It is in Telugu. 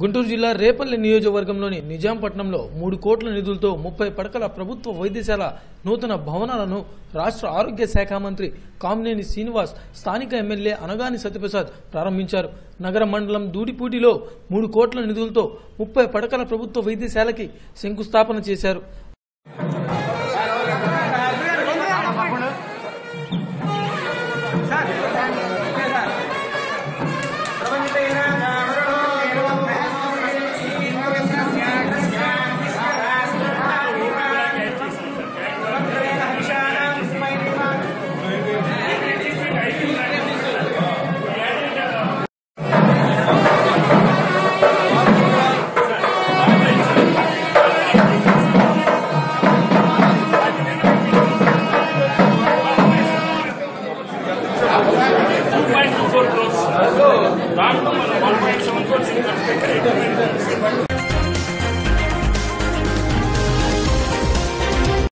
గుంటూరు జిల్లా రేపల్లి నియోజకవర్గంలోని నిజాంపట్నంలో మూడు కోట్ల నిధులతో ముప్పై పడకల ప్రభుత్వ వైద్యశాల నూతన భవనాలను రాష్ట్ర ఆరోగ్య శాఖ మంత్రి కామినేని శ్రీనివాస్ స్థానిక ఎమ్మెల్యే అనగాని సత్యప్రసాద్ ప్రారంభించారు నగర మండలం దూడిపూడిలో మూడు కోట్ల నిధులతో ముప్పై పడకల ప్రభుత్వ వైద్యశాలకి శంకుస్థాపన చేశారు పాయింట్ టూ ఫోర్ క్రోర్స్ దాంట్లో మనం వన్ పాయింట్ సెవెన్ క్రోర్స్